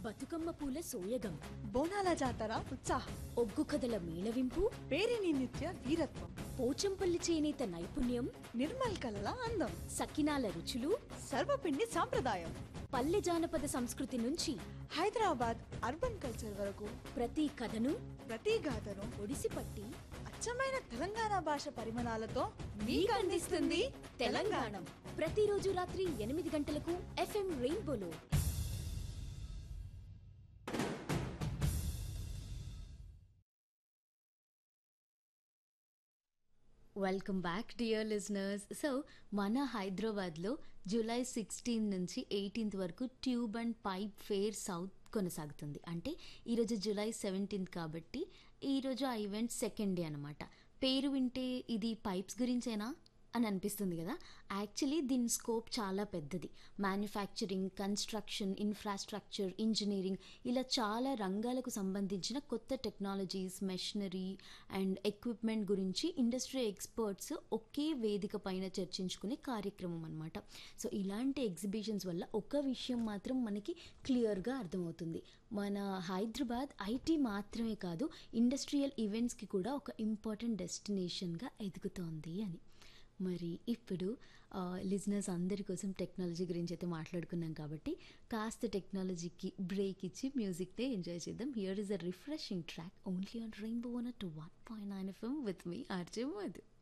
బతుకమ్మ పూల సోయగం బోనాల జాతర ఉత్సాహం ఒగ్గు కథల మేళవింపు పేరిని నిత్య వీరత్వం పోచంపల్లి చేనేత నైపుణ్యం నిర్మల్ కలల అందం సకినాల రుచులు సర్వపిండి సాంప్రదాయం పల్లె జానపద సంస్కృతి నుంచి హైదరాబాద్ అర్బన్ కల్చర్ వరకు ప్రతి కథను ప్రతి గాథను ఒడిసిపట్టి అచ్చమైన తెలంగాణ భాష పరిమాణాలతో మీకు అందిస్తుంది తెలంగాణ ప్రతిరోజు రాత్రి ఎనిమిది గంటలకు ఎఫ్ఎం రెయిన్బోలో welcome back dear listeners so మన హైదరాబాద్లో జూలై సిక్స్టీన్ నుంచి ఎయిటీన్త్ వరకు tube and pipe fair south కొనసాగుతుంది అంటే ఈరోజు జూలై సెవెంటీన్త్ కాబట్టి ఈరోజు ఆ ఈవెంట్ సెకండ్ డే అనమాట పేరు వింటే ఇది పైప్స్ గురించేనా అని అనిపిస్తుంది కదా యాక్చువల్లీ దీని స్కోప్ చాలా పెద్దది మ్యానుఫ్యాక్చరింగ్ కన్స్ట్రక్షన్ ఇన్ఫ్రాస్ట్రక్చర్ ఇంజనీరింగ్ ఇలా చాలా రంగాలకు సంబంధించిన కొత్త టెక్నాలజీస్ మెషినరీ అండ్ ఎక్విప్మెంట్ గురించి ఇండస్ట్రీ ఎక్స్పర్ట్స్ ఒకే వేదిక పైన చర్చించుకునే కార్యక్రమం అనమాట సో ఇలాంటి ఎగ్జిబిషన్స్ వల్ల ఒక విషయం మాత్రం మనకి క్లియర్గా అర్థమవుతుంది మన హైదరాబాద్ ఐటీ మాత్రమే కాదు ఇండస్ట్రియల్ ఈవెంట్స్కి కూడా ఒక ఇంపార్టెంట్ డెస్టినేషన్గా ఎదుగుతోంది అని మరి ఇప్పుడు లిజినర్స్ అందరి కోసం టెక్నాలజీ గురించి అయితే మాట్లాడుకున్నాం కాబట్టి కాస్త టెక్నాలజీకి బ్రేక్ ఇచ్చి మ్యూజిక్నే ఎంజాయ్ చేద్దాం here is a refreshing track only on rainbow one two one point nine FM with me RJ Madhu